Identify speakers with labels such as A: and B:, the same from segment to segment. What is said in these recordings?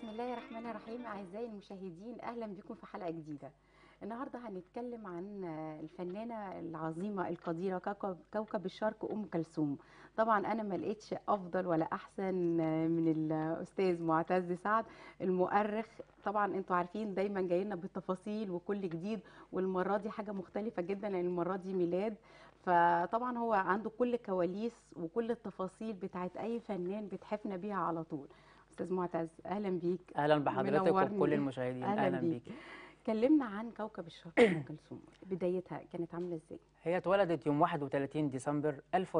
A: بسم الله الرحمن الرحيم أعزائي المشاهدين أهلا بكم في حلقة جديدة النهاردة هنتكلم عن الفنانة العظيمة القديرة كوكب, كوكب الشرق أم كلثوم طبعا أنا ما لقيتش أفضل ولا أحسن من الأستاذ معتز سعد المؤرخ طبعا انتوا عارفين دايما جاي لنا بالتفاصيل وكل جديد والمرة دي حاجة مختلفة جدا لأن المرة دي ميلاد فطبعا هو عنده كل كواليس وكل التفاصيل بتاعت أي فنان بتحفنا بيها على طول استاذ معتز اهلا بيك
B: اهلا بحضرتك
A: منورني.
B: وكل المشاهدين اهلا, بيك
A: كلمنا عن كوكب الشرق ام كلثوم بدايتها كانت عامله ازاي
B: هي اتولدت يوم 31 ديسمبر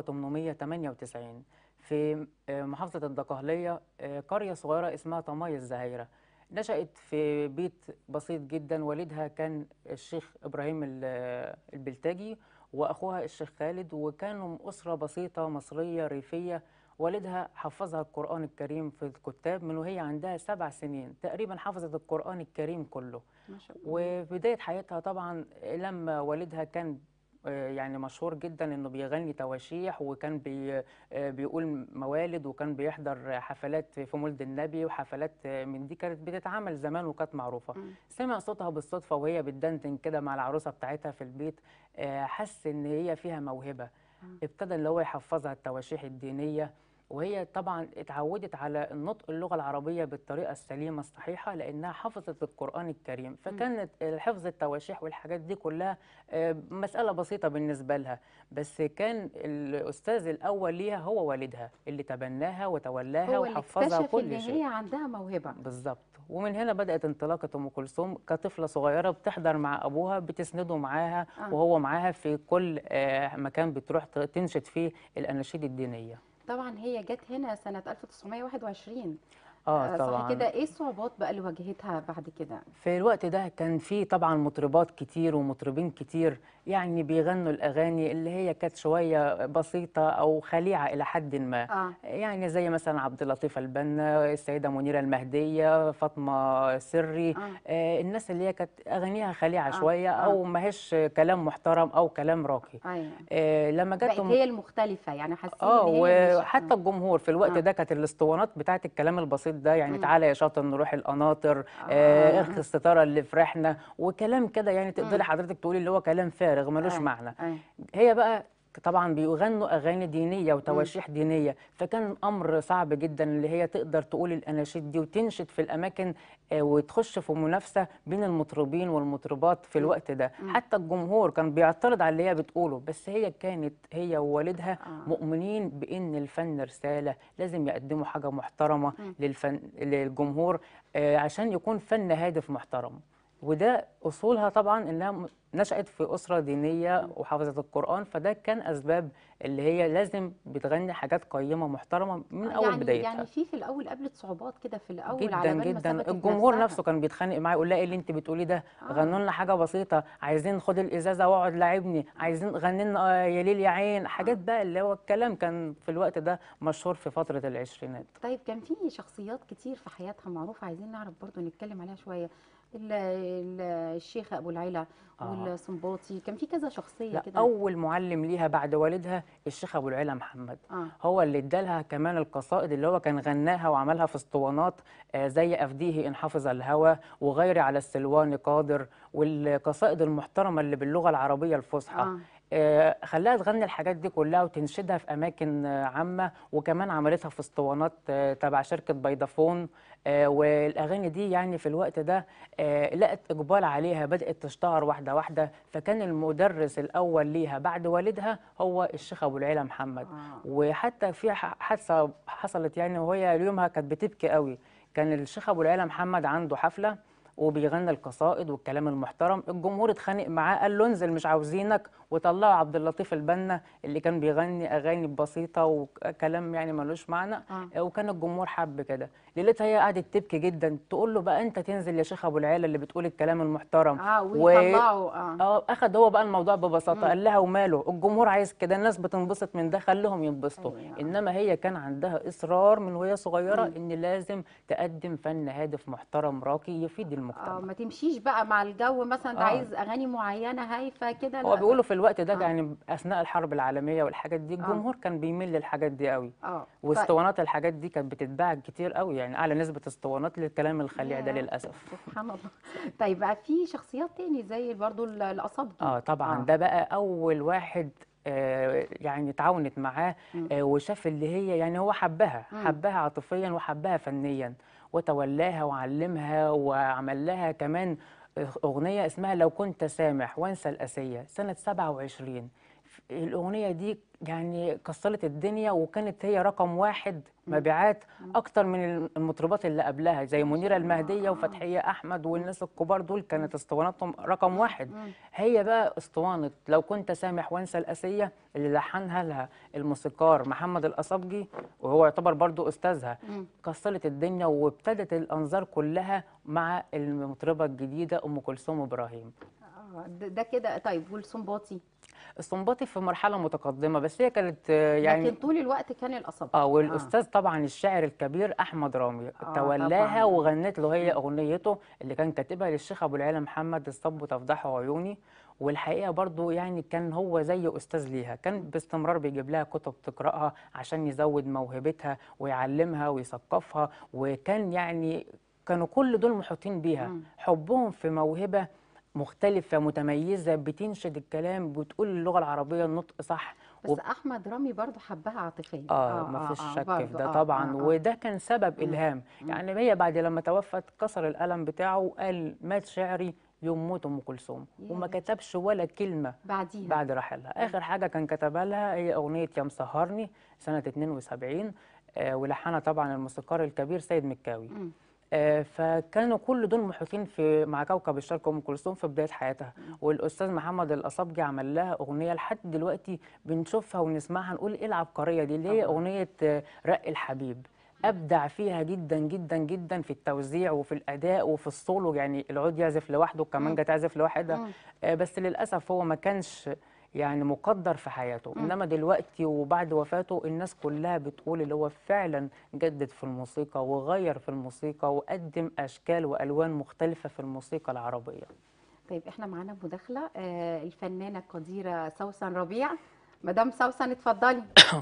B: 1898 في آه، محافظة الدقهلية آه، قرية صغيرة اسمها طماي الزهيرة نشأت في بيت بسيط جدا والدها كان الشيخ إبراهيم ال- آه، البلتاجي وأخوها الشيخ خالد وكانوا أسرة بسيطة مصرية ريفية والدها حفظها القرآن الكريم في الكتاب من وهي عندها سبع سنين تقريبا حفظت القرآن الكريم كله
A: ما شاء الله
B: وبداية حياتها طبعا لما والدها كان آه، يعني مشهور جدا انه بيغني تواشيح وكان بي آه، بيقول موالد وكان بيحضر حفلات في مولد النبي وحفلات آه، من دي كانت بتتعمل زمان وكانت معروفه
A: مم.
B: سمع صوتها بالصدفه وهي بتدندن كده مع العروسه بتاعتها في البيت آه، حس ان هي فيها موهبه
A: مم.
B: ابتدى اللي هو يحفظها التواشيح الدينيه وهي طبعا اتعودت على النطق اللغه العربيه بالطريقه السليمه الصحيحه لانها حفظت القران الكريم فكانت حفظ التواشيح والحاجات دي كلها آه، مساله بسيطه بالنسبه لها بس كان الاستاذ الاول ليها هو والدها اللي تبناها وتولاها
A: هو اللي
B: وحفظها
A: اكتشف
B: كل
A: ان
B: شيء
A: هي عندها موهبه
B: بالظبط ومن هنا بدأت انطلاقة أم كلثوم كطفلة صغيرة بتحضر مع أبوها بتسنده معاها
A: آه.
B: وهو معاها في كل آه، مكان بتروح ت- تنشد فيه الأناشيد الدينية
A: طبعا هي جت هنا سنه 1921
B: اه
A: آه،
B: طبعا
A: صح كده ايه الصعوبات بقى اللي واجهتها بعد كده
B: في الوقت ده كان في طبعا مطربات كتير ومطربين كتير يعني بيغنوا الأغاني اللي هي كانت شوية بسيطة أو خليعة إلى حد ما
A: اه
B: يعني زي مثلا عبد اللطيف البنا السيدة منيرة المهدية فاطمة سري
A: اه
B: آه، الناس اللي هي كانت اغانيها خليعه
A: آه،
B: شويه
A: آه.
B: او ما هيش كلام محترم او كلام راقي
A: ايوه
B: آه، لما جت
A: بقت
B: أم-
A: هي المختلفه يعني حاسين
B: اه
A: ان هي مش-
B: وحتى الجمهور في الوقت
A: آه.
B: ده كانت الاسطوانات بتاعت الكلام البسيط ده يعني
A: مم.
B: تعالى يا شاطر نروح القناطر
A: آه.
B: آه، اخ الستاره اللي فرحنا وكلام كده يعني
A: مم.
B: تقدري حضرتك تقولي اللي هو كلام فارغ ملوش
A: آه.
B: معنى
A: آه.
B: هي بقى طبعا بيغنوا اغاني دينيه وتواشيح دينيه فكان امر صعب جدا اللي هي تقدر تقول الاناشيد دي وتنشد في الاماكن آه، وتخش في منافسه بين المطربين والمطربات في
A: مم.
B: الوقت ده
A: مم.
B: حتى الجمهور كان بيعترض على اللي هي بتقوله بس هي كانت هي ووالدها
A: آه.
B: مؤمنين بان الفن رساله لازم يقدموا حاجه محترمه
A: مم.
B: للفن للجمهور آه، عشان يكون فن هادف محترم وده اصولها طبعا انها م- نشأت في أسرة دينية وحافظت القرآن فده كان أسباب اللي هي لازم بتغني حاجات قيمة محترمة من أول
A: يعني
B: بدايتها
A: يعني في في الاول قابلت صعوبات كده في الاول
B: جدا
A: على بال ما
B: جدا
A: ثبتت
B: الجمهور
A: نفسها.
B: نفسه كان بيتخانق معايا يقول لها ايه اللي انت بتقوليه ده
A: آه.
B: غنوا لنا حاجه بسيطه عايزين خد الازازه واقعد لاعبني عايزين غني لنا آه، يا ليل يا عين حاجات بقى اللي هو الكلام كان في الوقت ده مشهور في فتره العشرينات
A: طيب كان في شخصيات كتير في حياتها معروفة عايزين نعرف برضو نتكلم عليها شوية ال- ال- الشيخ أبو العلا
B: آه.
A: والسنباطي كان في كذا شخصية
B: لا
A: كده
B: اول معلم ليها بعد والدها الشيخ ابو العلا محمد
A: اه
B: هو اللي ادالها كمان القصائد اللي هو كان غناها وعملها في اسطوانات آه، زي افديه ان حفظ الهوى وغيري على السلوان قادر والقصائد المحترمه اللي باللغه العربيه الفصحى
A: اه
B: آه، خلاها تغني الحاجات دي كلها وتنشدها في اماكن آه، عامه وكمان عملتها في اسطوانات آه، تبع شركه فودافون آه، والاغاني دي يعني في الوقت ده آه، لقت اقبال عليها بدات تشتهر واحده واحده فكان المدرس الاول ليها بعد والدها هو الشيخ ابو العلا محمد
A: آه.
B: وحتى في ح- حادثه حصلت يعني وهي اليومها كانت بتبكي قوي كان الشيخ ابو العلا محمد عنده حفله وبيغني القصائد والكلام المحترم الجمهور اتخانق معاه قال له انزل مش عاوزينك وطلعوا عبد اللطيف البنا اللي كان بيغني اغاني بسيطه وكلام يعني ملوش معنى
A: آه.
B: وكان الجمهور حب كده ليلتها هي قعدت تبكي جدا تقول له بقى انت تنزل يا شيخ ابو العيله اللي بتقول الكلام المحترم
A: اه
B: و-
A: ويطلعوا اه
B: اه اخد هو بقى الموضوع ببساطه
A: مم.
B: قال لها وماله الجمهور عايز كده الناس بتنبسط من ده خليهم ينبسطوا
A: أيوة.
B: انما هي كان عندها اصرار من وهي صغيره
A: مم.
B: ان لازم تقدم فن هادف محترم راقي يفيد المجتمع
A: اه ما تمشيش بقى مع الجو مثلا انت
B: آه.
A: عايز اغاني معينه هايفه كده
B: هو
A: لا
B: بيقولوا في الوقت ده
A: آه.
B: يعني اثناء الحرب العالميه والحاجات دي الجمهور كان بيميل للحاجات دي قوي
A: اه طيب.
B: واسطوانات الحاجات دي كانت بتتباع كتير قوي يعني اعلى نسبه اسطوانات للكلام الخليع ده
A: ياه.
B: للاسف
A: سبحان الله طيب بقى في شخصيات تاني زي برضو ال- الأصابجي
B: اه طبعا
A: آه.
B: ده بقى اول واحد آه يعني تعاونت معاه
A: مم.
B: آه وشاف اللي هي يعني هو حبها
A: مم.
B: حبها عاطفيا وحبها فنيا وتولاها وعلمها وعمل لها كمان أغنية اسمها لو كنت سامح وانسى الأسية سنة 27 الأغنية دي يعني كسرت الدنيا وكانت هي رقم واحد مبيعات أكتر من المطربات اللي قبلها زي منيرة المهدية وفتحية أحمد والناس الكبار دول كانت اسطواناتهم رقم واحد
A: مم.
B: هي بقى اسطوانة لو كنت سامح وانسى الأسية اللي لحنها لها الموسيقار محمد الأصبجي وهو يعتبر برضو أستاذها
A: مم.
B: كسرت الدنيا وابتدت الأنظار كلها مع المطربة الجديدة أم كلثوم إبراهيم
A: آه، ده ده كده طيب والسنباطي
B: السنباطي في مرحلة متقدمة بس هي كانت آه، يعني
A: لكن طول الوقت كان الأصابجي
B: اه والاستاذ طبعا الشاعر الكبير احمد رامي
A: آه،
B: تولاها
A: طبعاً.
B: وغنت له هي اغنيته اللي كان كاتبها للشيخ ابو العلا محمد الصب تفضحه عيوني والحقيقه برضو يعني كان هو زي استاذ ليها كان باستمرار بيجيب لها كتب تقراها عشان يزود موهبتها ويعلمها ويثقفها وكان يعني كانوا كل دول محيطين بيها
A: مم.
B: حبهم في موهبه مختلفة متميزة بتنشد الكلام بتقول اللغة العربية النطق صح
A: بس أحمد رامي برضو حبها عاطفيا
B: اه ما فيش شك في
A: برضو،
B: ده
A: آه،
B: طبعا
A: آه، آه.
B: وده كان سبب
A: مم.
B: الهام
A: مم.
B: يعني هي بعد لما توفت كسر القلم بتاعه وقال مات شعري يوم موت ام كلثوم وما
A: ياه.
B: كتبش ولا كلمه
A: بعديها
B: بعد رحلها اخر حاجه كان كتبها لها هي اغنيه يا مسهرني سنه 72 آه ولحنها طبعا الموسيقار الكبير سيد مكاوي
A: مم.
B: آه، فكانوا كل دول محيطين في مع كوكب الشرق ام كلثوم في بدايه حياتها والاستاذ محمد الاصابجي عمل لها اغنيه لحد دلوقتي بنشوفها ونسمعها نقول ايه العبقريه دي اللي هي
A: طبعاً.
B: اغنيه آه، رق الحبيب ابدع فيها جدا جدا جدا في التوزيع وفي الاداء وفي السولو يعني العود يعزف لوحده الكمانجه تعزف لوحدها
A: مم.
B: آه، بس للاسف هو ما كانش يعني مقدر في حياته انما دلوقتي وبعد وفاته الناس كلها بتقول اللي هو فعلا جدد في الموسيقى وغير في الموسيقى وقدم اشكال والوان مختلفه في الموسيقى العربيه
A: طيب احنا معانا مداخلة آه، الفنانة القديرة سوسن ربيع مدام سوسن اتفضلي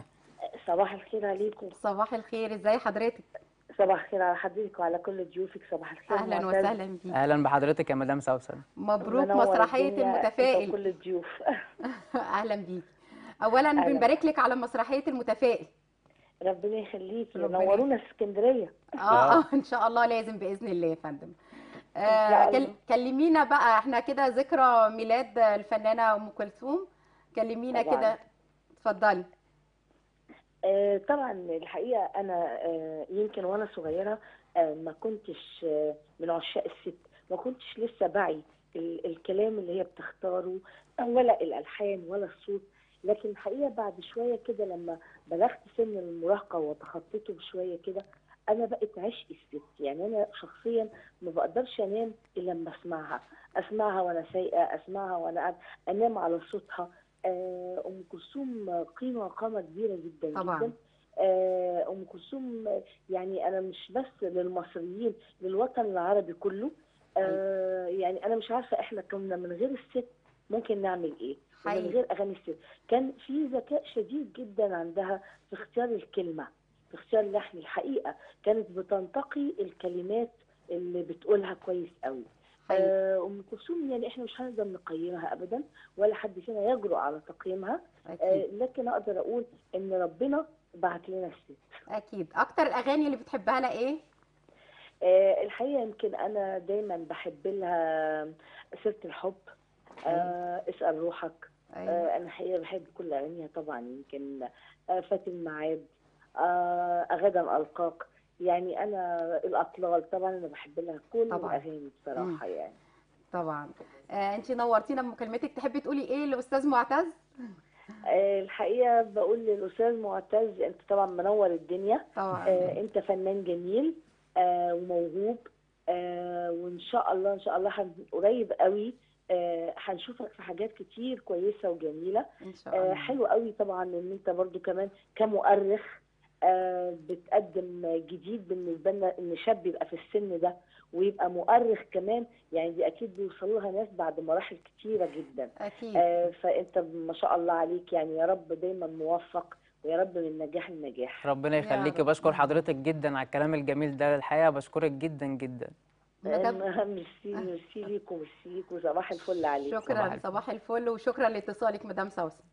C: صباح الخير عليكم
A: صباح الخير ازي حضرتك
C: صباح الخير على حضرتك وعلى كل ضيوفك صباح الخير
A: اهلا
C: معتز.
A: وسهلا بيك
B: اهلا بحضرتك يا مدام سوسن
A: مبروك
C: منور
A: مسرحية
C: الدنيا انت
A: المتفائل
C: وكل الضيوف
A: اهلا بيك اولا
C: أهلا.
A: بنبارك لك على مسرحية المتفائل
C: ربنا يخليكي
A: ربنا
C: نورونا في اسكندريه
A: اه اه ان شاء الله لازم باذن الله يا فندم
C: شاء
A: آه
C: الله.
A: كل- كلمينا بقى احنا كده ذكرى ميلاد الفنانة ام كلثوم كلمينا
C: طبعاً.
A: كده اتفضلي
C: آه طبعا الحقيقه انا آه يمكن وانا صغيره آه ما كنتش آه من عشاق الست ما كنتش لسه بعي ال- الكلام اللي هي بتختاره ولا الالحان ولا الصوت لكن الحقيقه بعد شويه كده لما بلغت سن المراهقه وتخطيته بشويه كده انا بقت عشق الست يعني انا شخصيا ما بقدرش انام الا لما اسمعها اسمعها وانا سايقه اسمعها وانا قاعد انام على صوتها آه، ام كلثوم قيمه وقامه كبيره جدا
A: طبعاً.
C: جدا آه، ام كلثوم يعني انا مش بس للمصريين للوطن العربي كله آه، يعني انا مش عارفه احنا كنا من غير الست ممكن نعمل ايه ومن
A: حقيقي.
C: غير اغاني الست كان في ذكاء شديد جدا عندها في اختيار الكلمه في اختيار اللحن الحقيقه كانت بتنتقي الكلمات اللي بتقولها كويس قوي
A: حقيقي.
C: آه، ام كلثوم يعني احنا مش هنقدر نقيمها ابدا ولا حد فينا يجرؤ على تقييمها آه،
A: اكيد
C: لكن اقدر اقول ان ربنا بعت لنا الست
A: اكيد اكتر الاغاني اللي بتحبها لها ايه
C: آه، الحقيقه يمكن انا دايما بحب لها سيره الحب آه، اسال روحك
A: أيوة.
C: آه، انا الحقيقه بحب كل اغانيها طبعا يمكن آه، فات الميعاد آه، غدا القاك يعني انا الاطلال طبعا انا بحب لها كل
A: طبعاً.
C: الاغاني بصراحه يعني
A: طبعا آه انت نورتينا بمكالمتك تحبي تقولي ايه لاستاذ معتز
C: آه، الحقيقه بقول للاستاذ معتز انت طبعا منور الدنيا
A: طبعا
C: آه، انت فنان جميل آه، وموهوب آه، وان شاء الله ان شاء الله هن- قريب قوي آه، هنشوفك في حاجات كتير كويسه وجميله
A: ان شاء
C: آه،
A: الله
C: حلو قوي طبعا ان انت برضو كمان كمؤرخ آه، بتقدم جديد بالنسبه لنا ان شاب يبقى في السن ده ويبقى مؤرخ كمان يعني دي اكيد بيوصلوا لها ناس بعد مراحل كتيره جدا
A: اكيد
C: آه، فانت ما شاء الله عليك يعني يا رب دايما موفق ويا رب من نجاح لنجاح
B: ربنا
A: يا
B: يخليكي
A: رب.
B: بشكر حضرتك جدا على الكلام الجميل ده الحقيقه بشكرك جدا جدا
A: مدام
C: آه، ميرسي ميرسي ليكم ميرسي ليكم صباح الفل عليكم
A: شكرا
B: صباح الفل.
A: صباح الفل وشكرا لاتصالك مدام سوسن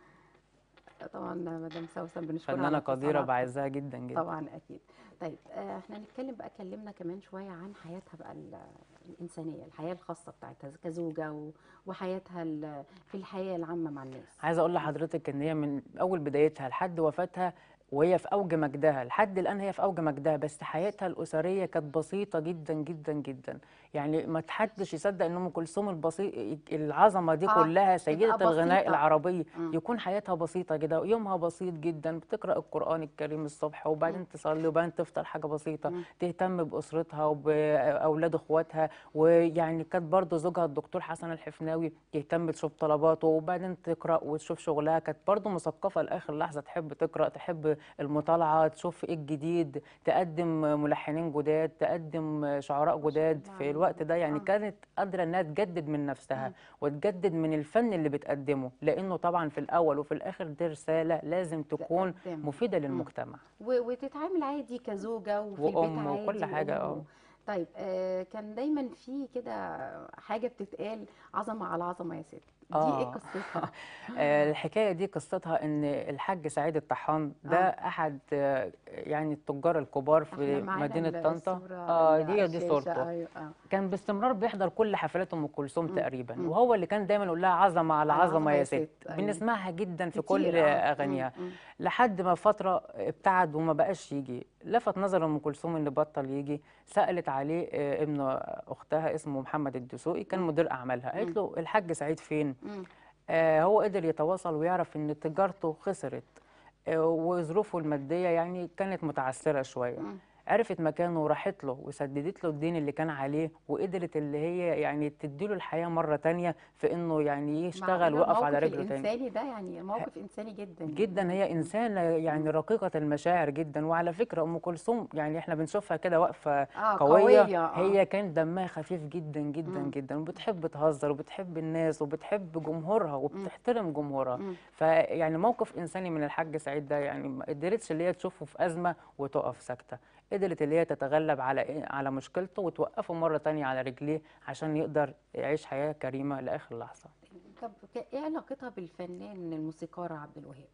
A: طبعا مدام سوسن بنشكرها على
B: فنانه قديره
A: اتصالاتها.
B: بعزها جدا جدا
A: طبعا اكيد طيب آه، احنا نتكلم بقى كلمنا كمان شويه عن حياتها بقى ال- الانسانيه الحياه الخاصه بتاعتها كزوجه و- وحياتها ال- في الحياه العامه مع الناس
B: عايز اقول لحضرتك ان هي من اول بدايتها لحد وفاتها وهي في اوج مجدها لحد الان هي في اوج مجدها بس حياتها الاسريه كانت بسيطه جدا جدا جدا يعني ما تحدش يصدق ان ام كلثوم البسيط العظمه دي
A: آه،
B: كلها سيده
A: تبقى
B: الغناء
A: بسيطة.
B: العربي
A: مم.
B: يكون حياتها بسيطه كده يومها بسيط جدا بتقرا القران الكريم الصبح وبعدين تصلي وبعدين تفطر حاجه بسيطه
A: مم.
B: تهتم باسرتها وباولاد اخواتها ويعني كانت برضه زوجها الدكتور حسن الحفناوي يهتم تشوف طلباته وبعدين تقرا وتشوف شغلها كانت برضه مثقفه لاخر لحظه تحب تقرا تحب المطالعه تشوف ايه الجديد تقدم ملحنين جداد تقدم شعراء
A: ما شاء
B: جداد
A: الله
B: في
A: عليها.
B: الوقت ده يعني
A: آه.
B: كانت قادره انها تجدد من نفسها
A: مم.
B: وتجدد من الفن اللي بتقدمه لانه طبعا في الاول وفي الاخر دي رساله لازم تكون
A: تقدم.
B: مفيده
A: مم.
B: للمجتمع
A: و- وتتعامل عادي كزوجة وفي البيت
B: وأم
A: عادي
B: وكل حاجة،
A: وأم.
B: اه.
A: طيب آه كان دايما في كده حاجة بتتقال عظمة على عظمة يا ست دي ايه
B: آه.
A: قصتها؟
B: آه، الحكايه دي قصتها ان الحاج سعيد الطحان ده
A: آه.
B: احد آه، يعني التجار الكبار
A: احنا
B: في
A: معانا
B: مدينه
A: ال-
B: طنطا
A: الصورة
B: اه
A: اللي
B: دي
A: على
B: دي
A: الشاشة،
B: صورته
A: أيوة، آه.
B: كان باستمرار بيحضر كل حفلات ام كلثوم
A: مم.
B: تقريبا
A: مم.
B: وهو اللي كان دايما يقول لها عظمه على
A: على
B: عظمه يا ست
A: أيوة.
B: بنسمعها جدا في
A: كتير،
B: كل
A: آه.
B: اغانيها
A: مم، مم.
B: لحد ما فترة ابتعد وما بقاش يجي لفت نظر أم كلثوم إن بطل يجي سألت عليه آه، ابن أختها اسمه محمد الدسوقي كان
A: مم.
B: مدير أعمالها قالت له الحاج سعيد فين؟
A: مم.
B: آه هو قدر يتواصل ويعرف إن تجارته خسرت آه وظروفه المادية يعني كانت متعثرة شوية
A: مم.
B: عرفت مكانه وراحت له وسددت له الدين اللي كان عليه وقدرت اللي هي يعني تديله الحياة مرة تانية في إنه يعني يشتغل
A: معقولة
B: ويقف على
A: الموقف
B: رجله تاني
A: الإنساني ده يعني موقف إنساني جدا
B: جدا هي انسانه يعني رقيقه المشاعر جدا وعلى فكره ام كلثوم يعني احنا بنشوفها كده واقفه
A: آه
B: قويه,
A: قوية آه.
B: هي كان دمها خفيف جدا جدا
A: مم.
B: جدا وبتحب تهزر وبتحب الناس وبتحب جمهورها وبتحترم جمهورها
A: مم.
B: فيعني موقف انساني من الحاج سعيد ده يعني ما قدرتش اللي هي تشوفه في ازمه وتقف ساكته قدرت اللي هي تتغلب على إيه- على مشكلته وتوقفه مره تانية على رجليه عشان يقدر يعيش حياه كريمه لاخر لحظه
A: طب ك- ايه علاقتها بالفنان الموسيقار عبد الوهاب؟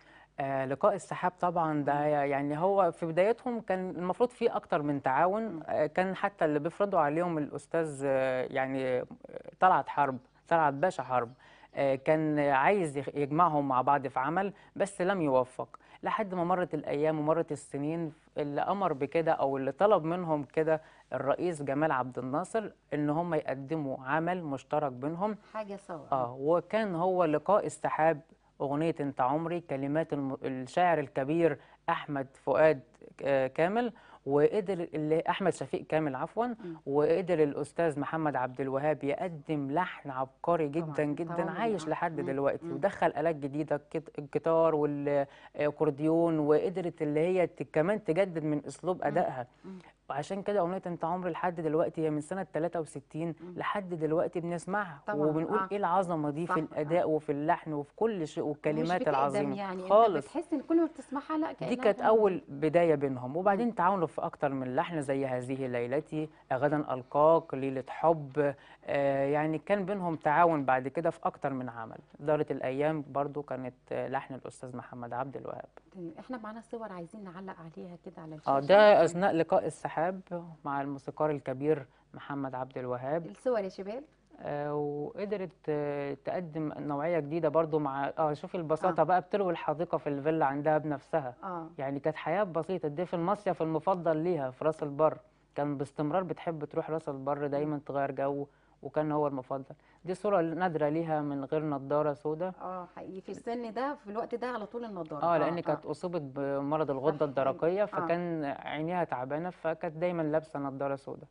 B: آه لقاء السحاب طبعا ده يعني هو في بدايتهم كان المفروض فيه اكتر من تعاون آه كان حتى اللي بيفرضوا عليهم الاستاذ آه يعني آه، طلعت حرب طلعت باشا حرب آه كان عايز يخ- يجمعهم مع بعض في عمل بس لم يوفق لحد ما مرت الايام ومرت السنين اللي امر بكده او اللي طلب منهم كده الرئيس جمال عبد الناصر ان هم يقدموا عمل مشترك بينهم
A: حاجة سوا
B: اه وكان هو لقاء السحاب أغنية أنت عمري كلمات الم... الشاعر الكبير أحمد فؤاد آه، كامل وقدر اللي أحمد شفيق كامل عفوا وقدر الأستاذ محمد عبد الوهاب يقدم لحن عبقري
A: طبعاً،
B: جدا
A: أنت
B: جدا
A: عمري،
B: عايش
A: آه.
B: لحد
A: مم،
B: دلوقتي
A: مم.
B: ودخل آلات جديدة الكت- الجيتار والأكورديون وقدرت اللي هي ت- كمان تجدد من أسلوب أدائها
A: مم.
B: وعشان كده أغنية أنت عمري لحد دلوقتي هي من سنة 63 لحد دلوقتي بنسمعها
A: طبعاً،
B: وبنقول
A: آه.
B: إيه العظمة دي
A: صح،
B: في
A: آه.
B: الأداء وفي اللحن وفي كل شيء
A: ومش
B: والكلمات
A: بتقدم
B: العظيمة
A: يعني انت
B: خالص
A: بتحس ان كل ما بتسمعها لا
B: دي
A: كأنها
B: كانت
A: جنبك.
B: أول بداية بينهم وبعدين تعاونوا في أكتر من لحن زي هذه ليلتي غدا ألقاك ليلة حب آه يعني كان بينهم تعاون بعد كده في أكتر من عمل دارت الأيام برضو كانت آه، لحن الأستاذ محمد عبد الوهاب
A: تمام. احنا معانا صور عايزين نعلق عليها كده على
B: اه
A: الشاشة
B: ده أثناء لقاء السحاب مع الموسيقار الكبير محمد عبد الوهاب
A: الصور يا شباب
B: آه، وقدرت آه، تقدم نوعية جديدة برضو مع اه شوفي البساطة بقى بتروي الحديقة في الفيلا عندها بنفسها
A: اه
B: يعني كانت حياة بسيطة دي في المصيف المفضل ليها في راس البر كان باستمرار بتحب تروح راس البر دايما تغير جو وكان هو المفضل دي صورة نادرة ليها من غير نضارة سوداء
A: اه حقيقي في السن ده في الوقت ده على طول النضاره
B: اه لان كانت اصيبت بمرض الغدة
A: صحيح.
B: الدرقية
A: آه.
B: فكان عينيها تعبانة فكانت دايما لابسة نضارة سوداء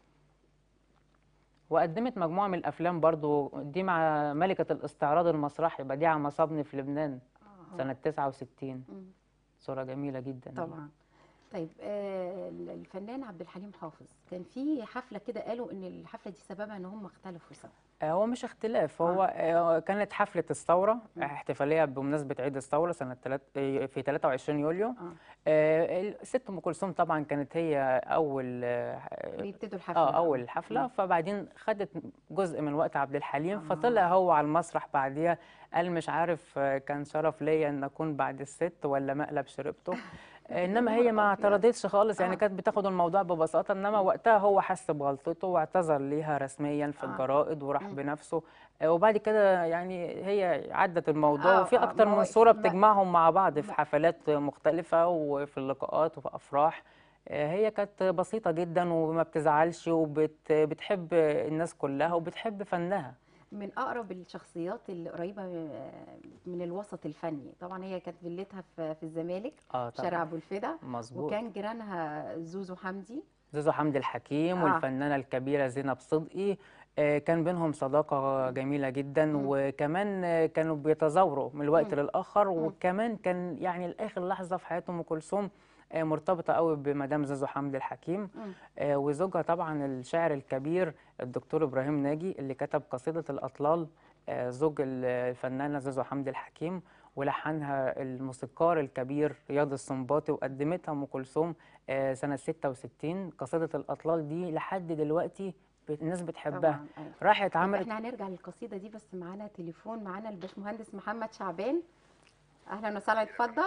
B: وقدمت مجموعة من الأفلام برضو دي مع ملكة الاستعراض المسرحي بديعة مصابني في لبنان
A: آه.
B: سنة 69
A: مم.
B: صورة جميلة جدا
A: طبعا طيب آه، الفنان عبد الحليم حافظ كان في حفله كده قالوا ان الحفله دي سببها ان هم اختلفوا سوا
B: آه، هو مش اختلاف هو آه، كانت حفلة الثورة
A: مم.
B: احتفالية بمناسبة عيد الثورة سنة تلات آه، في 23 يوليو
A: اه
B: آه، الست أم كلثوم طبعا كانت هي أول آه،
A: بيبتدوا الحفله
B: اه اول حفله
A: مم.
B: فبعدين خدت جزء من وقت عبد الحليم
A: آه.
B: فطلع هو على المسرح بعديها قال مش عارف آه، كان شرف ليا ان اكون بعد الست ولا مقلب شربته آه، انما هي ما
A: نهار أبيض.
B: اعترضتش خالص يعني
A: آه.
B: كانت بتاخد الموضوع ببساطه انما وقتها هو حس بغلطته واعتذر ليها رسميا في
A: آه.
B: الجرائد وراح
A: مم.
B: بنفسه آه، وبعد كده يعني هي عدت الموضوع
A: آه،
B: وفي
A: آه،
B: اكتر
A: ما
B: من
A: هو-
B: صوره
A: ما-
B: بتجمعهم مع بعض في
A: ما-
B: حفلات مختلفه وفي اللقاءات وفي افراح آه، هي كانت بسيطة جدا وما بتزعلش وبتحب الناس كلها وبتحب فنها
A: من اقرب الشخصيات اللي قريبه من الوسط الفني طبعا هي كانت فيلتها في في الزمالك
B: اه
A: شارع
B: طبعا
A: ابو الفدا
B: مظبوط
A: وكان جيرانها زوزو حمدي
B: زوزو حمدي الحكيم
A: آه.
B: والفنانة الكبيرة زينب صدقي آه، كان بينهم صداقة جميلة جدا
A: مم.
B: وكمان آه، كانوا بيتزاوروا من الوقت
A: مم.
B: للآخر
A: مم.
B: وكمان كان يعني لآخر لحظة في حياة أم كلثوم آه، مرتبطة قوي بمدام زوزو حمدي الحكيم
A: مم.
B: آه، وزوجها طبعا الشاعر الكبير الدكتور إبراهيم ناجي اللي كتب قصيدة الأطلال آه، زوج الفنانة زوزو حمدي الحكيم ولحنها الموسيقار الكبير رياض السنباطي وقدمتها أم كلثوم آه، سنة 66 قصيدة الأطلال دي لحد دلوقتي بت- الناس بتحبها
A: طبعا أيوة.
B: راحت
A: طب
B: عملت
A: احنا هنرجع للقصيده دي بس معانا تليفون معانا الباشمهندس محمد شعبان اهلا وسهلا اتفضل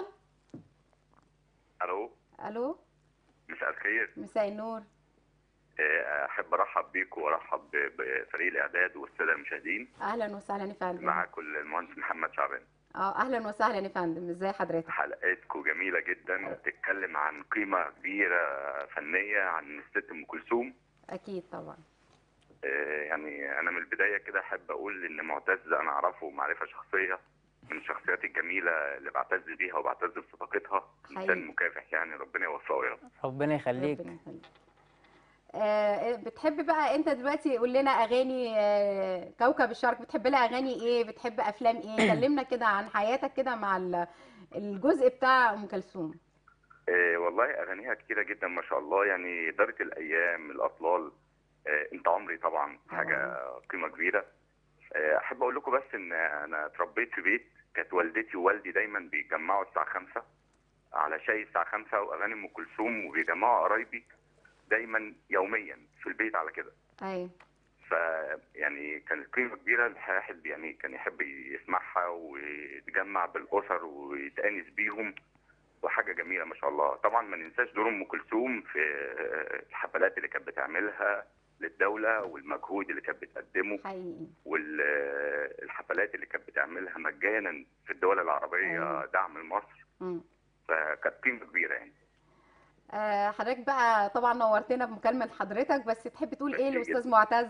D: الو
A: الو
D: مساء الخير
A: مساء النور
D: آه، احب ارحب بيكم وارحب ب- بفريق الاعداد والساده المشاهدين
A: اهلا وسهلا يا فندم
D: معكم المهندس محمد شعبان
A: اه اهلا وسهلا يا فندم ازي حضرتك
D: حلقاتكم جميله جدا بتتكلم عن قيمه كبيره فنيه عن الست ام كلثوم
A: اكيد طبعا
D: آه، يعني انا من البدايه كده احب اقول ان معتز انا اعرفه معرفه شخصيه من الشخصيات الجميله اللي بعتز بيها وبعتز بصداقتها
A: حقيقي.
D: انسان مكافح يعني ربنا يوفقه يا رب
B: ربنا يخليك
A: ربنا يخليك آه بتحب بقى انت دلوقتي قول لنا اغاني آه كوكب الشرق بتحب لها اغاني ايه بتحب افلام ايه كلمنا كده عن حياتك كده مع ال- الجزء بتاع ام كلثوم
D: آه، والله اغانيها كتيره جدا ما شاء الله يعني دارت الايام الاطلال آه، انت عمري طبعا حاجه قيمه كبيره آه، احب اقول لكم بس ان انا اتربيت في بيت كانت والدتي ووالدي دايما بيجمعوا الساعه 5 على شاي الساعه 5 واغاني ام كلثوم وبيجمعوا قرايبي دايما يوميا في البيت على كده
A: ايوه
D: ف يعني كانت قيمه كبيره الواحد يعني كان يحب يسمعها ويتجمع بالاسر ويتانس بيهم وحاجه جميله ما شاء الله طبعا ما ننساش دور ام كلثوم في الحفلات اللي كانت بتعملها للدوله والمجهود اللي كانت بتقدمه
A: حقيقي
D: والحفلات اللي كانت بتعملها مجانا في الدول العربيه
A: أيوة.
D: دعم لمصر
A: مم.
D: فكانت قيمه كبيره يعني
A: آه حضرتك بقى طبعا نورتنا بمكالمة حضرتك بس تحب تقول ايه
D: ميرسي
A: لاستاذ معتز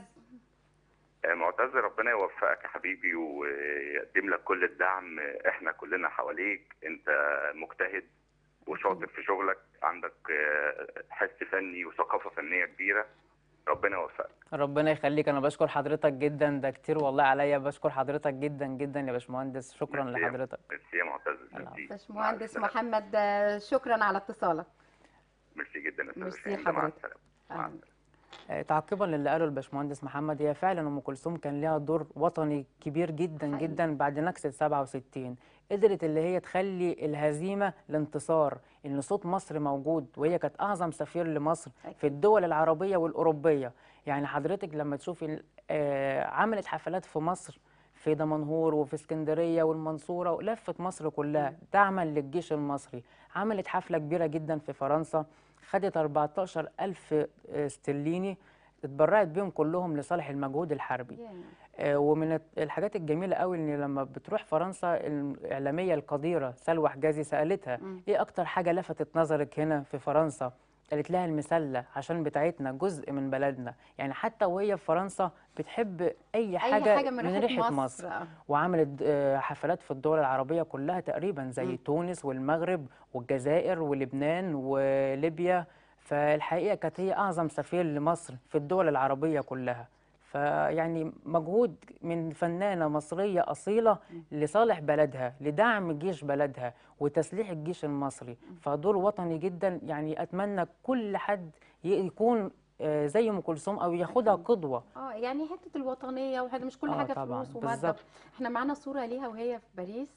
D: آه، معتز ربنا يوفقك يا حبيبي ويقدم لك كل الدعم احنا كلنا حواليك انت مجتهد وشاطر في شغلك عندك آه، حس فني وثقافة فنية كبيرة ربنا يوفقك
B: ربنا يخليك انا بشكر حضرتك جدا ده كتير والله عليا بشكر حضرتك جدا جدا يا باشمهندس شكرا
D: ميرسي يا-
B: لحضرتك
D: ميرسي يا معتز
B: العفو.
D: ميرسي مع
A: باشمهندس
D: السلامة.
A: محمد آه، شكرا على اتصالك
D: ميرسي جدا يا استاذ
A: ميرسي
D: هشام. مع
A: حضرتك.
D: السلامة مع
A: أهلاً.
D: السلامة.
B: آه، تعقيبا للي قاله الباشمهندس محمد هي فعلا ام كلثوم كان لها دور وطني كبير جدا
A: حقيقي.
B: جدا بعد نكسه 67 قدرت اللي هي تخلي الهزيمه لانتصار ان صوت مصر موجود وهي كانت اعظم سفير لمصر
A: أكيد.
B: في الدول العربيه والاوروبيه يعني حضرتك لما تشوفي ال- آه، عملت حفلات في مصر في دمنهور وفي اسكندريه والمنصوره ولفت مصر كلها دعما للجيش المصري عملت حفله كبيره جدا في فرنسا خدت 14 ألف استرليني اتبرعت بيهم كلهم لصالح المجهود الحربي
A: ياه.
B: آه، ومن الت- الحاجات الجميلة قوي ان لما بتروح فرنسا الإعلامية القديرة سلوى حجازي سألتها
A: مم.
B: ايه أكتر حاجة لفتت نظرك هنا في فرنسا قالت لها المسلة عشان بتاعتنا جزء من بلدنا يعني حتى وهي في فرنسا بتحب أي
A: اي
B: حاجة,
A: حاجه من ريحه مصر, آه.
B: وعملت آه، حفلات في الدول العربية كلها تقريبا زي
A: مم.
B: تونس والمغرب والجزائر ولبنان وليبيا فالحقيقة كانت هي أعظم سفير لمصر في الدول العربية كلها فيعني مجهود من فنانة مصرية أصيلة لصالح بلدها لدعم جيش بلدها وتسليح الجيش المصري فدور وطني جدا يعني أتمنى كل حد ي- يكون آه، زي أم كلثوم أو ياخدها قدوة
A: اه يعني حته الوطنيه وحاجه مش كل
B: آه
A: حاجه
B: طبعاً،
A: فلوس وماده
B: بالظبط.
A: احنا معانا صوره ليها وهي في باريس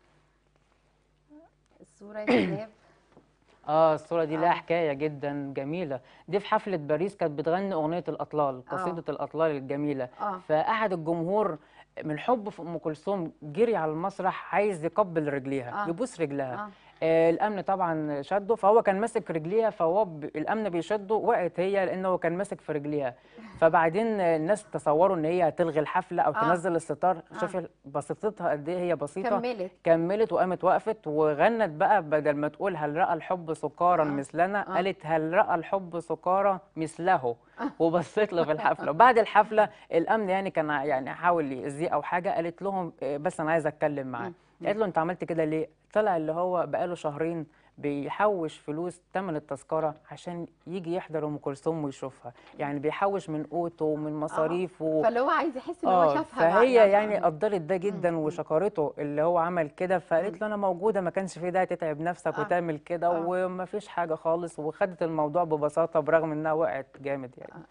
A: الصوره يا شباب
B: اه الصورة دي لها
A: آه.
B: حكاية جدا جميلة دي في حفلة باريس كانت بتغني أغنية الأطلال
A: آه.
B: قصيدة الأطلال الجميلة
A: اه
B: فقعد الجمهور من حبه في ام كلثوم جري على المسرح عايز يقبل رجليها
A: آه.
B: يبوس رجلها
A: اه
B: آه الامن طبعا شده فهو كان ماسك رجليها فهو ب... الامن بيشده وقعت هي لانه هو كان ماسك في رجليها فبعدين آه، الناس تصوروا ان هي هتلغي الحفله او
A: آه.
B: تنزل الستار
A: آه.
B: شوف بسيطتها قد ايه هي بسيطه
A: كملت
B: كملت وقامت وقفت وغنت بقى بدل ما تقول هل رأى الحب سكارى
A: آه.
B: مثلنا
A: آه.
B: قالت هل رأى الحب سكارى مثله وبصيت له في الحفله وبعد الحفله الامن يعني كان ع- يعني حاول يأذيه او حاجه قالت لهم إيه، بس انا عايزه اتكلم معاه
A: مم.
B: قالت له انت عملت كده ليه طلع اللي هو بقاله شهرين بيحوش فلوس تمن التذكره عشان يجي يحضر ام كلثوم ويشوفها يعني بيحوش من قوته ومن مصاريفه
A: فاللي هو عايز يحس ان هو
B: اه
A: شافها بقى
B: فهي يعني
A: آه.
B: قدرت ده جدا
A: مم.
B: وشكرته اللي هو عمل كده فقالت له انا موجوده ما كانش في داعي تتعب نفسك
A: آه.
B: وتعمل كده
A: آه.
B: وما فيش حاجه خالص وخدت الموضوع ببساطه برغم انها وقعت جامد يعني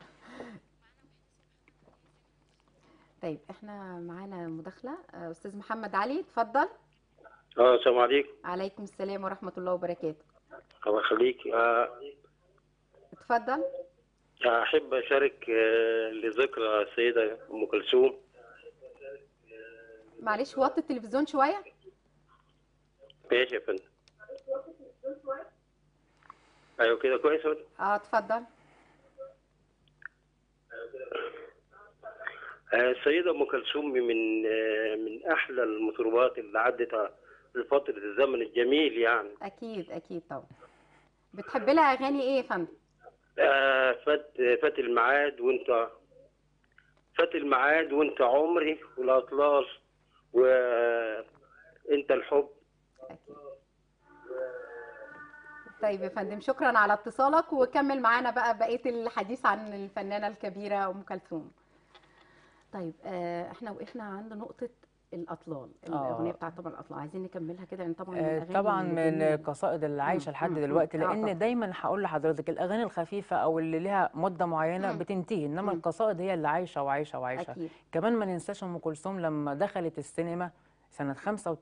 A: طيب احنا معانا مداخله آه، استاذ محمد علي اتفضل
E: اه السلام عليكم
A: عليكم السلام ورحمه الله وبركاته
E: الله يخليك آه،
A: اتفضل
E: احب اشارك آه، لذكرى السيده ام كلثوم
A: معلش وطي التلفزيون شويه
E: ماشي يا فندم ايوه كده كويس يا فندم؟
A: اه اتفضل
E: آه، السيده ام كلثوم من آه، من احلى المطربات اللي عدت في فتره الزمن الجميل يعني
A: اكيد اكيد طبعا بتحب لها اغاني ايه يا فندم
E: آه، فات فات الميعاد وانت فات الميعاد وانت عمري والاطلال وانت الحب
A: اكيد طيب يا فندم شكرا على اتصالك وكمل معانا بقى بقيه الحديث عن الفنانه الكبيره ام كلثوم طيب آه احنا وقفنا عند نقطه الاطلال الاغنيه
B: آه.
A: بتاعت طبعا الاطلال عايزين نكملها كده لان طبعا من
B: آه،
A: الاغاني
B: طبعا من
A: الجميلة.
B: القصائد اللي عايشه
A: مم،
B: لحد
A: مم، مم.
B: دلوقتي
A: آه، طبعا.
B: لان دايما هقول لحضرتك الاغاني الخفيفه او اللي لها مده معينه
A: مم.
B: بتنتهي انما
A: مم.
B: القصائد هي اللي عايشه وعايشه وعايشه
A: اكيد
B: كمان ما ننساش ام كلثوم لما دخلت السينما سنة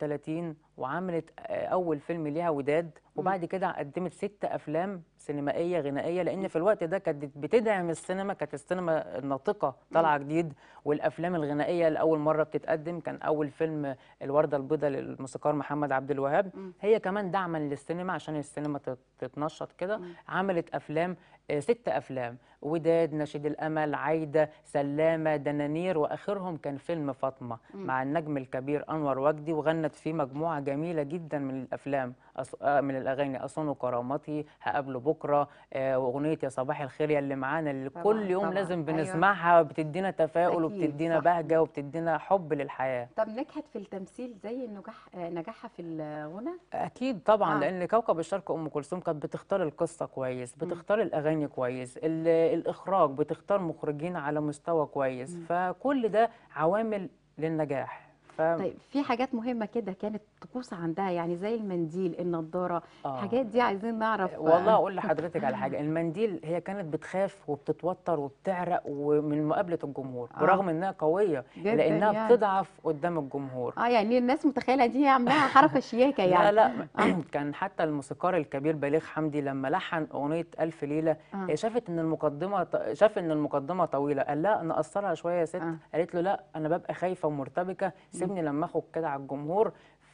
B: 35 وعملت آه، أول فيلم ليها وداد وبعد كده قدمت ست أفلام سينمائية غنائية لأن في الوقت ده كانت بتدعم السينما كانت السينما الناطقة طالعة جديد والأفلام الغنائية لأول مرة بتتقدم كان أول فيلم الوردة البيضاء للموسيقار محمد عبد الوهاب
A: مم.
B: هي كمان دعما للسينما عشان السينما تت- تتنشط كده
A: مم.
B: عملت أفلام آه، ست أفلام وداد نشيد الأمل عايدة سلامة دنانير وآخرهم كان فيلم فاطمة
A: مم.
B: مع النجم الكبير أنور وجدي وغنت فيه مجموعة جميلة جدا من الأفلام أص... آه، من الأغاني أصون كرامتي هقابله بكرة آه، وأغنية يا صباح الخير يا اللي معانا اللي
A: طبعاً،
B: كل يوم
A: طبعاً،
B: لازم
A: أيوة.
B: بنسمعها بتدينا تفاؤل
A: أكيد،
B: وبتدينا
A: صح.
B: بهجة وبتدينا حب للحياة
A: طب نجحت في التمثيل زي النجاح آه، نجاحها في الغنى
B: اكيد طبعا
A: آه.
B: آه. لان كوكب الشرق ام كلثوم كانت بتختار القصه كويس بتختار الاغاني كويس ال- الاخراج بتختار مخرجين على مستوى كويس
A: مم.
B: فكل ده عوامل للنجاح ف
A: طيب في حاجات مهمه كده كانت طقوس عندها يعني زي المنديل النضاره
B: آه.
A: الحاجات دي عايزين نعرف
B: والله اقول لحضرتك على حاجه المنديل هي كانت بتخاف وبتتوتر وبتعرق ومن مقابله الجمهور
A: آه.
B: برغم انها قويه
A: جداً
B: لانها
A: يعني.
B: بتضعف قدام الجمهور
A: اه يعني الناس متخيله دي عاملاها حركه شياكه يعني
B: لا لا كان حتى الموسيقار الكبير بليغ حمدي لما لحن اغنيه الف ليله
A: آه.
B: شافت ان المقدمه ط- شاف ان المقدمه طويله قال لا انا اقصرها شويه يا ست
A: آه.
B: قالت له لا انا ببقى خايفه ومرتبكه سيبني لما اخد كده على الجمهور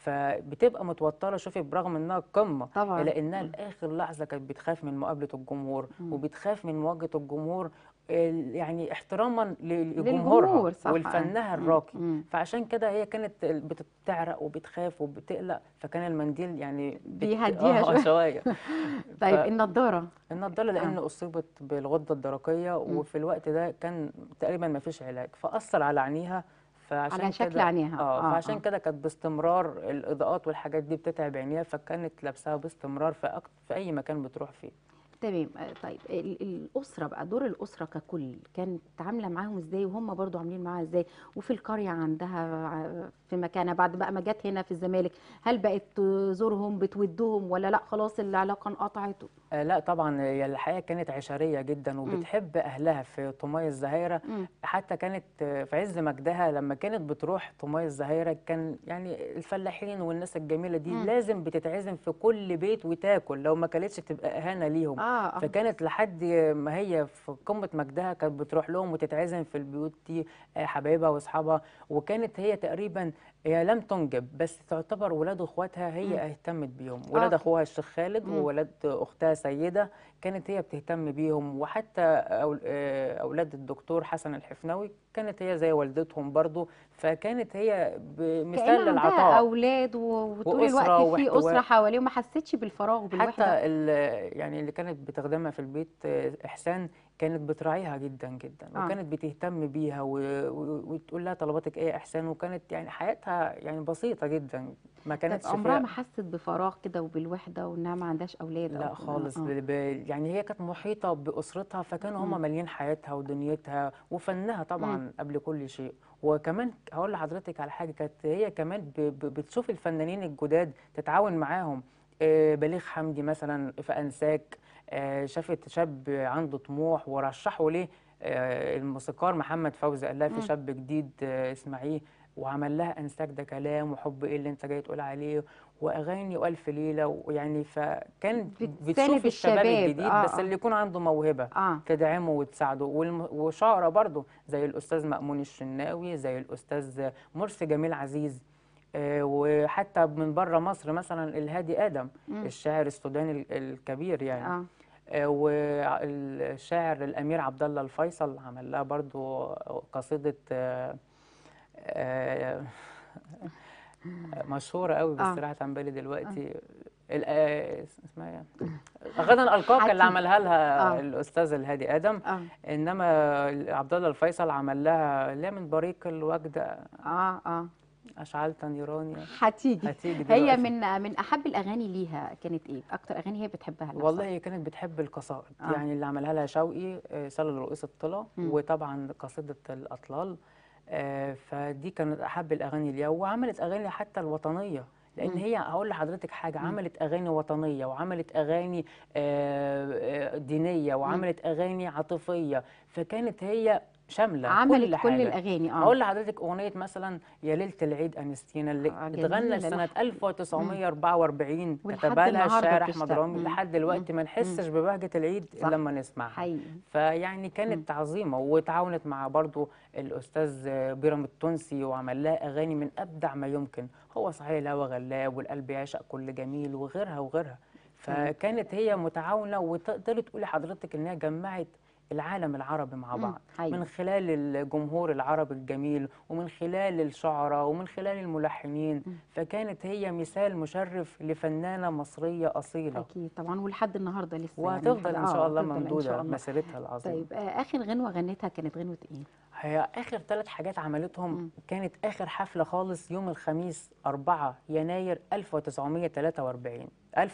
B: فبتبقى متوتره شوفي برغم انها قمه
A: طبعاً.
B: الا انها لاخر لحظه كانت بتخاف من مقابله الجمهور وبتخاف من مواجهه الجمهور ال- يعني احتراما ل-
A: للجمهور،
B: لجمهورها
A: صح.
B: ولفنها
A: مم.
B: الراقي
A: مم.
B: فعشان كده هي كانت بتعرق وبتخاف وبتقلق فكان المنديل يعني بت-
A: بيهديها
B: آه،
A: شوية.
B: شويه
A: طيب
B: ف-
A: النضاره
B: النضاره لان اصيبت بالغده الدرقيه وفي الوقت ده كان تقريبا ما فيش علاج فاثر على عينيها فعشان
A: على شكل
B: كده
A: عينيها.
B: اه
A: آه،
B: فعشان
A: آه.
B: كده كانت باستمرار الاضاءات والحاجات دي بتتعب عينيها فكانت لابساها باستمرار في أكت... في اي مكان بتروح فيه
A: تمام آه، طيب ال- الاسره بقى دور الاسره ككل كانت عامله معاهم ازاي وهم برضو عاملين معاها ازاي وفي القريه عندها ع- في مكانها بعد بقى ما جت هنا في الزمالك هل بقت تزورهم بتودهم ولا لا خلاص العلاقه انقطعت
B: آه، لا طبعا هي الحقيقه كانت عشريه جدا وبتحب اهلها في طماي الزهايره
A: مم.
B: حتى كانت آه، في عز مجدها لما كانت بتروح طماي الزهايره كان يعني الفلاحين والناس الجميله دي
A: مم.
B: لازم بتتعزم في كل بيت وتاكل لو ما كانتش تبقى اهانه ليهم
A: اه آه.
B: فكانت لحد ما هي في قمه مجدها كانت بتروح لهم وتتعزم في البيوت دي آه، حبايبها واصحابها وكانت هي تقريبا هي لم تنجب بس تعتبر ولاد اخواتها هي
A: مم.
B: اهتمت بيهم ولاد
A: آه.
B: اخوها الشيخ خالد
A: مم.
B: وولاد اختها سيده كانت هي بتهتم بيهم وحتى أول- آه، اولاد الدكتور حسن الحفناوي كانت هي زي والدتهم برضو فكانت هي بمثال
A: كأن عندها
B: للعطاء
A: اولاد و- وطول
B: وأسرة
A: الوقت في
B: واحتواء.
A: اسره حواليه وما حسيتش بالفراغ
B: حتى
A: وبالوحده
B: ال- يعني اللي كانت بتخدمها في البيت آه، احسان كانت بتراعيها جدا جدا
A: آه.
B: وكانت بتهتم بيها و... و... وتقول لها طلباتك ايه يا احسان وكانت يعني حياتها يعني بسيطه جدا ما
A: طب
B: كانتش
A: عمرها
B: فيها
A: ما حست بفراغ كده وبالوحده وانها ما عندهاش اولاد
B: لا
A: أو-
B: خالص
A: آه.
B: ب... ب... يعني هي كانت محيطه باسرتها فكانوا
A: مم.
B: هم مالين حياتها ودنيتها وفنها طبعا قبل كل شيء وكمان هقول لحضرتك على حاجه كانت هي كمان ب... ب... بتشوف الفنانين الجداد تتعاون معاهم آه، بليغ حمدي مثلا في انساك آه، شافت شاب عنده طموح ورشحوا ليه آه، الموسيقار محمد فوزي قال لها
A: مم.
B: في شاب جديد آه، اسمعيه وعمل لها انساك ده كلام وحب ايه اللي انت جاي تقول عليه واغاني والف ليله ويعني فكان
A: بتساند
B: بتشوف الشباب
A: الشباب،
B: الجديد
A: آه،
B: بس
A: آه.
B: اللي يكون عنده موهبه
A: اه
B: تدعمه وتساعده والم- وشعراء برضه زي الاستاذ مأمون الشناوي زي الاستاذ مرسي جميل عزيز آه، وحتى من بره مصر مثلا الهادي ادم
A: مم.
B: الشاعر السوداني ال- الكبير يعني
A: اه
B: آه، والشاعر الامير عبد الله الفيصل عمل لها برضو قصيده آه، آه، مشهوره قوي بس
A: آه.
B: راحت عن بالي دلوقتي ال- آه، اسمها ايه غدا القاك اللي
A: حكي.
B: عملها لها
A: آه.
B: الاستاذ الهادي ادم
A: اه
B: انما عبد الله الفيصل عمل لها لا من بريق الوجد
A: اه اه
B: اشعلت نيراني
A: هتيجي
B: هتيجي
A: هي
B: دلوقتي.
A: من من احب الاغاني ليها كانت ايه اكتر اغاني هي بتحبها لنفسها؟
B: والله هي كانت بتحب القصائد
A: آه.
B: يعني اللي عملها لها شوقي آه، سلل رؤوس الطلا
A: مم.
B: وطبعا قصيدة الأطلال آه، فدي كانت أحب الأغاني ليها وعملت أغاني حتى الوطنية لأن
A: مم.
B: هي هقول لحضرتك حاجة
A: مم.
B: عملت أغاني وطنية وعملت أغاني آه، آه، دينية وعملت أغاني عاطفية فكانت هي شاملة
A: عملت
B: كل
A: كل,
B: حاجة
A: الاغاني اه
B: هقول لحضرتك أغنية مثلا يا ليلة العيد أنستينا اللي
A: آه،
B: اتغنى
A: جميلة
B: سنة
A: الح-
B: 1944
A: ولحد
B: كتبها لها
A: النهاردة
B: الشاعر أحمد
A: بتشتغل.
B: رامي
A: مم.
B: لحد دلوقتي ما نحسش ببهجة العيد
A: صح.
B: إلا لما نسمعها
A: حقيقي
B: فيعني كانت عظيمة وتعاونت مع برضو الأستاذ بيرام التونسي وعمل لها أغاني من أبدع ما يمكن هو صحيح الهوى غلاب والقلب يعشق كل جميل وغيرها وغيرها فكانت هي متعاونة وتقدري تقولي حضرتك إن هي جمعت العالم العربي مع
A: مم.
B: بعض
A: حقيقي.
B: من خلال الجمهور العربي الجميل ومن خلال الشعراء ومن خلال الملحنين فكانت هي مثال مشرف لفنانة مصرية أصيلة
A: اكيد طبعا ولحد النهارده لسه يعني
B: وهتفضل
A: لحد-
B: إن شاء
A: آه،
B: الله
A: هتفضل إن
B: ممدودة
A: شاء الله.
B: مسيرتها العظيمة
A: طيب آه اخر غنوه غنتها كانت غنوه ايه؟
B: هي آخر ثلاث حاجات عملتهم
A: مم.
B: كانت آخر حفلة خالص يوم الخميس 4 يناير 1943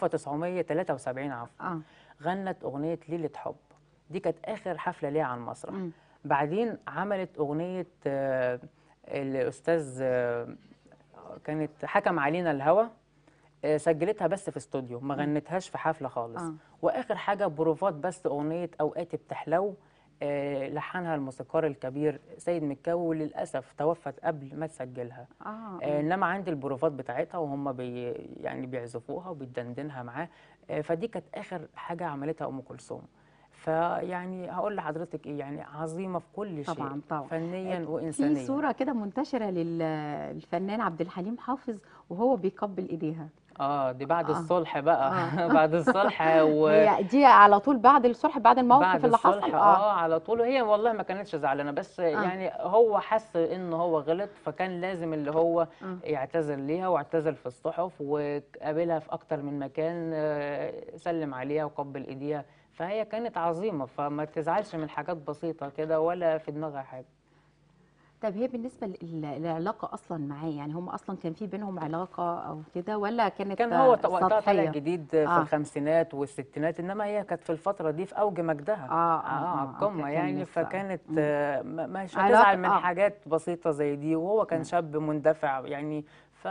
B: 1973 عفوا
A: اه
B: غنت أغنية ليلة حب دي كانت آخر حفلة ليها على المسرح
A: مم.
B: بعدين عملت أغنية آه، الأستاذ آه، كانت حكم علينا الهوى آه، سجلتها بس في استوديو ما غنتهاش في حفلة خالص
A: آه.
B: واخر حاجه بروفات بس اغنيه اوقاتي بتحلو آه، لحنها الموسيقار الكبير سيد مكاوي وللاسف توفت قبل ما تسجلها
A: اه
B: آه، انما عندي البروفات بتاعتها وهم بي يعني بيعزفوها وبيدندنها معاه آه، فدي كانت اخر حاجه عملتها ام كلثوم فيعني هقول لحضرتك ايه يعني عظيمه في كل شيء
A: طبعا طبعا
B: فنيا
A: في
B: وانسانيا
A: صوره كده منتشره للفنان عبد الحليم حافظ وهو بيقبل ايديها
B: اه دي بعد
A: آه.
B: الصلح بقى
A: آه.
B: بعد الصلح و...
A: هي دي على طول بعد الصلح بعد الموقف
B: بعد
A: اللي
B: الصلح
A: حصل
B: اه على طول هي والله ما كانتش زعلانه بس يعني هو حس ان هو غلط فكان لازم اللي هو
A: آه.
B: يعتذر ليها واعتذر في الصحف وقابلها في اكتر من مكان آه، سلم عليها وقبل ايديها فهي كانت عظيمه فما تزعلش من حاجات بسيطه كده ولا في دماغها حاجه
A: طب هي بالنسبه لل- للعلاقه اصلا معاه يعني هم اصلا كان في بينهم علاقه او كده ولا كانت
B: كان هو
A: آه،
B: ط- وقتها طالع
A: سطحيه
B: جديد في
A: آه.
B: الخمسينات والستينات انما هي كانت في الفتره دي في اوج مجدها
A: اه
B: اه على
A: كان
B: القمه يعني
A: لسه.
B: فكانت
A: مم.
B: آه، ما- مش
A: علاقة-
B: هتزعل من
A: آه.
B: حاجات بسيطه زي دي وهو كان
A: مم.
B: شاب مندفع يعني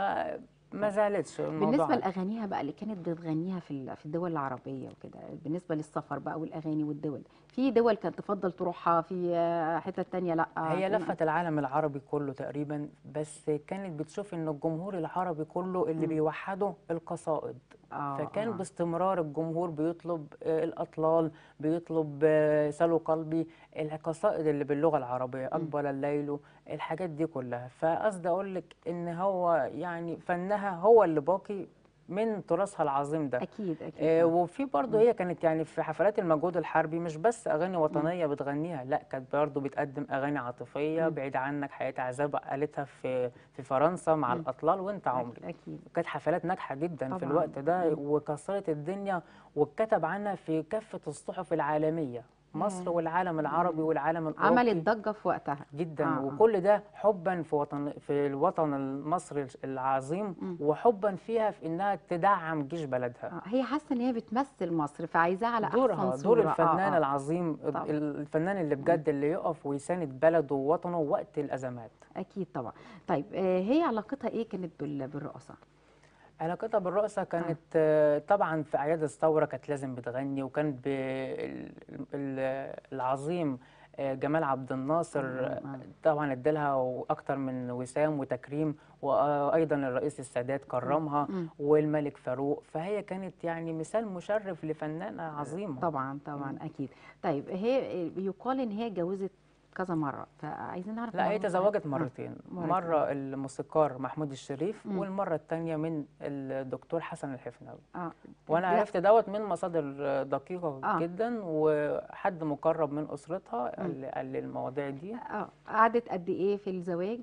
B: فما زالتش الموضوع
A: بالنسبه
B: عادي.
A: لاغانيها بقى اللي كانت بتغنيها في ال- في الدول العربيه وكده بالنسبه للسفر بقى والاغاني والدول في دول كانت تفضل تروحها في آه، حتت تانية لا
B: هي
A: كان-
B: لفت العالم العربي كله تقريبا بس كانت بتشوف ان الجمهور العربي كله اللي
A: مم.
B: بيوحده القصائد
A: آه
B: فكان
A: آه.
B: باستمرار الجمهور بيطلب آه، الأطلال بيطلب آه، سلوا قلبي القصائد اللي باللغة العربية أقبل الليل الحاجات دي كلها فقصدي أقول لك إن هو يعني فنها هو اللي باقي من تراثها العظيم ده
A: اكيد اكيد
B: آه،
A: آه.
B: وفي برضه
A: مم.
B: هي كانت يعني في حفلات المجهود الحربي مش بس اغاني وطنيه بتغنيها لا كانت برضه بتقدم اغاني عاطفيه
A: مم.
B: بعيد عنك حياه عذاب قالتها في في فرنسا مع
A: مم.
B: الاطلال وانت عمري
A: اكيد
B: كانت حفلات ناجحه جدا في
A: طبعاً.
B: الوقت ده
A: مم.
B: وكسرت الدنيا واتكتب عنها في كافه الصحف العالميه مصر
A: ياه.
B: والعالم العربي
A: مم.
B: والعالم الاوروبي
A: عملت ضجه في وقتها
B: جدا
A: آه، آه.
B: وكل ده حبا في وطن في الوطن المصري العظيم
A: مم.
B: وحبا فيها في انها تدعم جيش بلدها
A: آه، هي حاسه ان هي بتمثل مصر فعايزاها على
B: دورها
A: احسن
B: دور
A: صوره
B: الفنان
A: آه آه.
B: العظيم
A: طبعاً.
B: الفنان اللي بجد اللي يقف ويساند بلده ووطنه وقت الازمات
A: اكيد طبعا طيب آه، هي علاقتها ايه كانت بال- بالرقصه
B: علاقتها بالرقصة كانت آه، طبعا في أعياد الثورة كانت لازم بتغني وكان ب- ال- ال- العظيم آه، جمال عبد الناصر
A: آه،
B: آه،
A: آه.
B: طبعا ادالها أكتر من وسام وتكريم وأيضا الرئيس السادات كرمها
A: مم.
B: والملك فاروق فهي كانت يعني مثال مشرف لفنانة عظيمة
A: طبعا طبعا اكيد طيب هي يقال ان هي اتجوزت كذا مره فعايزين نعرف
B: لا هي
A: الموضوع ده.
B: تزوجت
A: آه،
B: مرتين
A: مرتين.
B: مرة الموسيقار محمود الشريف
A: مم.
B: والمرة الثانية من الدكتور حسن الحفناوي
A: اه
B: وانا
A: لا،
B: عرفت دوت من مصادر دقيقه
A: آه.
B: جدا وحد مقرب من اسرتها
A: مم.
B: اللي قال لي المواضيع دي
A: اه قعدت قد ايه في الزواج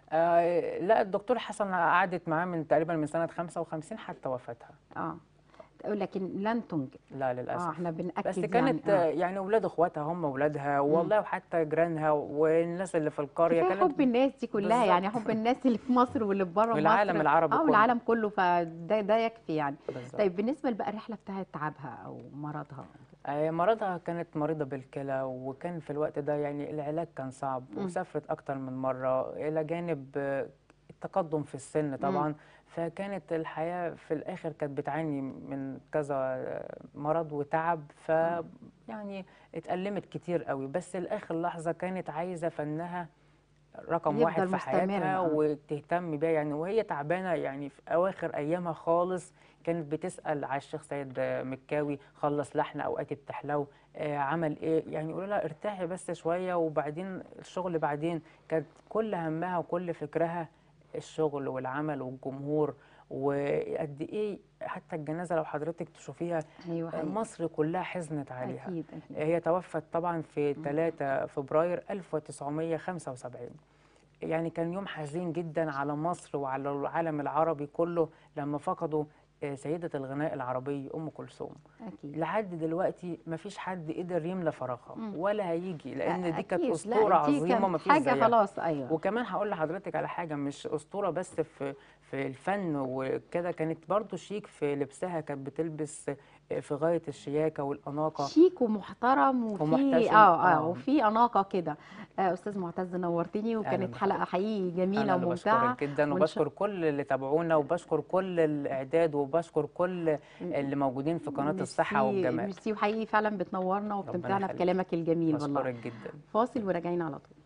B: آه لا الدكتور حسن قعدت معاه من تقريبا من سنه 55 حتى وفاتها
A: اه لكن لن تنجب
B: لا للاسف
A: اه احنا بنأكد
B: بس كانت
A: يعني,
B: آه.
A: آه.
B: يعني اولاد اخواتها هم اولادها والله وحتى جيرانها والناس اللي في القريه
A: كفايه
B: كانت
A: حب الناس دي كلها
B: بالظبط.
A: يعني حب الناس اللي في مصر واللي في بره
B: والعالم
A: مصر
B: العربي
A: اه
B: كله.
A: والعالم كله فده ده يكفي يعني
B: بالظبط.
A: طيب بالنسبه بقى الرحله بتاعت تعبها او مرضها
B: آه، مرضها كانت مريضة بالكلى وكان في الوقت ده يعني العلاج كان صعب
A: مم.
B: وسافرت أكتر من مرة إلى جانب آه، التقدم في السن طبعا فكانت الحياة في الآخر كانت بتعاني من كذا آه، مرض وتعب ف يعني اتألمت كتير قوي بس لآخر لحظة كانت عايزة فنها رقم
A: يفضل
B: واحد في
A: مستمر،
B: حياتها
A: آه.
B: وتهتم بيها يعني وهي تعبانة يعني في أواخر أيامها خالص كانت بتسأل على الشيخ سيد مكاوي خلص لحن أوقات بتحلو آه عمل إيه يعني يقولوا لها ارتاحي بس شوية وبعدين الشغل بعدين كانت كل همها وكل فكرها الشغل والعمل والجمهور وقد إيه حتى الجنازة لو حضرتك تشوفيها
A: ايوه
B: آه،
A: حقيقي.
B: مصر كلها حزنت عليها
A: اكيد اكيد
B: هي توفت طبعا في 3 فبراير 1975 يعني كان يوم حزين جدا على مصر وعلى العالم العربي كله لما فقدوا آه، سيدة الغناء العربي أم كلثوم
A: اكيد
B: لحد دلوقتي مفيش حد قدر يملى فراغها
A: مم.
B: ولا هيجي لأن دي كانت
A: أكيد. لا،
B: أسطورة
A: دي
B: عظيمة
A: كانت
B: مفيش
A: حاجه
B: زيها
A: خلاص ايوه
B: وكمان هقول لحضرتك على حاجة مش أسطورة بس في في الفن وكده كانت برضو شيك في لبسها كانت بتلبس في غاية الشياكة والأناقة
A: شيك ومحترم وفي
B: ومحتشم،
A: اه اه
B: آه.
A: وفي اناقه كده آه استاذ معتز نورتني وكانت
B: بحضرتك.
A: حلقه حقيقي جميله
B: أنا اللي
A: وممتعه
B: بشكرك جدا
A: وإن
B: وبشكر كل اللي تابعونا وبشكر كل الإعداد وبشكر كل اللي موجودين في قناة الصحة
A: ميرسي-
B: والجمال
A: ميرسي وحقيقي فعلا بتنورنا وبتمتعنا
B: يخليك.
A: بكلامك الجميل والله
B: بشكرك جدا
A: فاصل وراجعين على طول